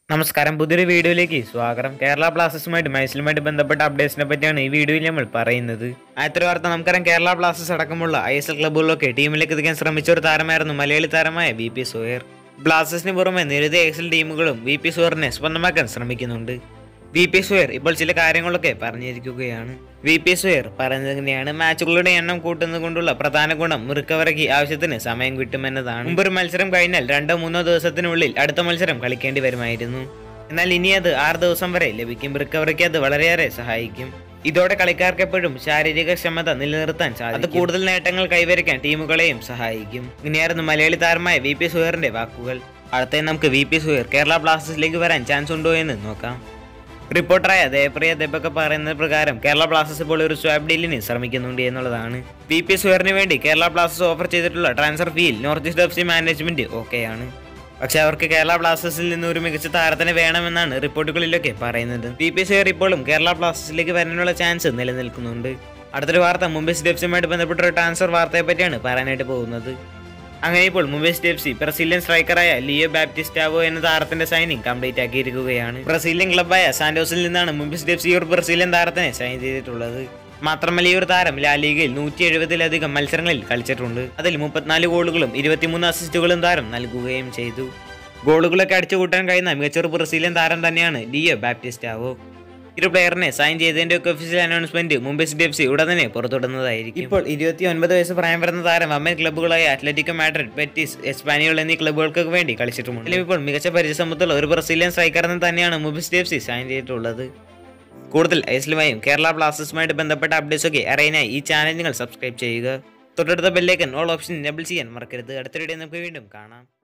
നമസ്കാരം പുതിയൊരു വീഡിയോയിലേക്ക് സ്വാഗതം കേരള ബ്ലാസ്റ്റേഴ്സുമായിട്ട് മൈസൂരുമായിട്ട് ബന്ധപ്പെട്ട അപ്ഡേറ്റ്സിനെ പറ്റിയാണ് ഈ വീഡിയോയിൽ നമ്മൾ പറയുന്നത് ആദ്യത്തെ ഒരു വാർത്ത നമുക്കറിയാം കേരള ബ്ലാസ്റ്റേഴ്സ് അടക്കമുള്ള ഐ എസ് എൽ ക്ലബ്ബുകളിലൊക്കെ ടീമിലേക്ക് എത്തിക്കാൻ ശ്രമിച്ച ഒരു താരമായിരുന്നു മലയാളി താരമായ വി പി സോയർ ബ്ലാസ്റ്റേഴ്സിന് പുറമെ നിരവധി ഐ എസ് എൽ ടീമുകളും വി പി സോയറിനെ സ്വന്തമാക്കാൻ ശ്രമിക്കുന്നുണ്ട് വി പി സുയർ ഇപ്പോൾ ചില കാര്യങ്ങളൊക്കെ പറഞ്ഞിരിക്കുകയാണ് വി പി സുയർ പറയുന്നത് ഇങ്ങനെയാണ് മാച്ചുകളുടെ എണ്ണം കൂട്ടുന്നത് കൊണ്ടുള്ള പ്രധാന ഗുണം റിക്കവറിക്ക് ആവശ്യത്തിന് സമയം കിട്ടുമെന്നതാണ് മുമ്പ് ഒരു മത്സരം കഴിഞ്ഞാൽ രണ്ടോ മൂന്നോ ദിവസത്തിനുള്ളിൽ അടുത്ത മത്സരം കളിക്കേണ്ടി വരുമായിരുന്നു എന്നാൽ ഇനി അത് ആറ് ദിവസം വരെ ലഭിക്കും റിക്കവറിക്ക് അത് വളരെയേറെ സഹായിക്കും ഇതോടെ കളിക്കാർക്ക് എപ്പോഴും ശാരീരിക ക്ഷമത നിലനിർത്താൻ സാധിക്കും അത് കൂടുതൽ നേട്ടങ്ങൾ കൈവരിക്കാൻ ടീമുകളെയും സഹായിക്കും ഇങ്ങനെയായിരുന്നു മലയാളി താരമായ വി പി സുയറിന്റെ വാക്കുകൾ അടുത്തേ നമുക്ക് വി പി സുയർ കേരള ബ്ലാസ്റ്റേഴ്സിലേക്ക് വരാൻ ചാൻസ് ഉണ്ടോ എന്ന് നോക്കാം റിപ്പോർട്ടറായ ദേപ്രിയ ദീപക് പറയുന്നത് പ്രകാരം കേരള ബ്ലാസ്റ്റേഴ്സ് ഇപ്പോൾ ഒരു സ്വാബ് ഡീലിന് ശ്രമിക്കുന്നുണ്ട് എന്നുള്ളതാണ് വി പി സുയറിന് വേണ്ടി കേരള ബ്ലാസ്റ്റേഴ്സ് ഓഫർ ചെയ്തിട്ടുള്ള transfer fee North East F C management ഓക്കെയാണ് പക്ഷെ അവർക്ക് കേരള ബ്ലാസ്റ്റേഴ്സിൽ നിന്ന് ഒരു മികച്ച താരത്തിനെ വേണമെന്നാണ് റിപ്പോർട്ടുകളിലൊക്കെ പറയുന്നത് വി പി സുയർ ഇപ്പോഴും കേരള ബ്ലാസ്റ്റേഴ്സിലേക്ക് വരാനുള്ള ചാൻസ് നിലനിൽക്കുന്നുണ്ട് അടുത്തൊരു വാർത്ത മുംബൈ സിറ്റി എഫ് സിയുമായിട്ട് ബന്ധപ്പെട്ട ഒരു ട്രാൻസ്ഫർ വാർത്തയെ പറ്റിയാണ് പറയാനായിട്ട് പോകുന്നത് അങ്ങനെ ഇപ്പോൾ Mumbai city F C Brazilian സ്ട്രൈക്കറായ ലിയോ ബാപ്റ്റിസ്റ്റാവോ എന്ന താരത്തിന്റെ സൈനിങ് കംപ്ലീറ്റ് ആക്കിയിരിക്കുകയാണ് ബ്രസീലിയൻ ക്ലബായ സാന്റോസിൽ നിന്നാണ് മുംബൈ സിറ്റി എഫ് സി ഒരു ബ്രസീലിയൻ താരത്തിനെ സൈൻ ചെയ്തിട്ടുള്ളത് മാത്രമല്ല ഈ ഒരു താരം ലാ ലീഗയിൽ നൂറ്റി എഴുപതിലധികം മത്സരങ്ങളിൽ കളിച്ചിട്ടുണ്ട് അതിൽ മുപ്പത്തിനാല് ഗോളുകളും ഇരുപത്തിമൂന്ന് അസിസ്റ്റുകളും താരം നൽകുകയും ചെയ്തു ഗോളുകളൊക്കെ അടിച്ചുകൂട്ടാൻ കഴിയുന്ന മികച്ചൊരു ബ്രസീലിയൻ താരം തന്നെയാണ് ലിയോ ബാപ്റ്റിസ്റ്റാവോ ഇരു പ്ലെയറിനെ സൈൻ ചെയ്തതിന്റെ ഒക്കെ official announcement Mumbai city F C ഉടൻ തന്നെ പുറത്തുവിടുന്നതായിരിക്കും ഇപ്പോൾ ഇരുപത്തി ഒൻപത് വയസ്സ് പ്രായം വരുന്ന താരം അമ്മൻ ക്ലബ്ബുകളായ അത്ലറ്റിക്കോ മാഡ്രിഡ് ബെറ്റിസ് എസ്പാനിയോൾ എന്നീ ക്ലബ്ബുകൾക്ക് വേണ്ടി കളിച്ചിട്ടുമുണ്ട് നിലവിൽ ഇപ്പോൾ മികച്ച പരിചയസമ്പത്തുള്ള ഒരു ബ്രസീലിയൻ സ്ട്രൈക്കർ എന്ന് തന്നെയാണ് Mumbai city F C sign ചെയ്തിട്ടുള്ളത് കൂടുതൽ ഐസ്ലുമായും കേരള ബ്ലാസ്റ്റേഴ്സുമായിട്ട് ബന്ധപ്പെട്ട അപ്ഡേറ്റ്സ് ഒക്കെ അറിയാനായി ഈ ചാനൽ നിങ്ങൾ സബ്സ്ക്രൈബ് ചെയ്യുക തൊട്ടടുത്ത ബെല്ലേക്കൻ ഓൾ ഓപ്ഷൻ എനബിൾ ചെയ്യാൻ മറക്കരുത് അടുത്ത വീഡിയോ നമുക്ക് വീണ്ടും കാണാം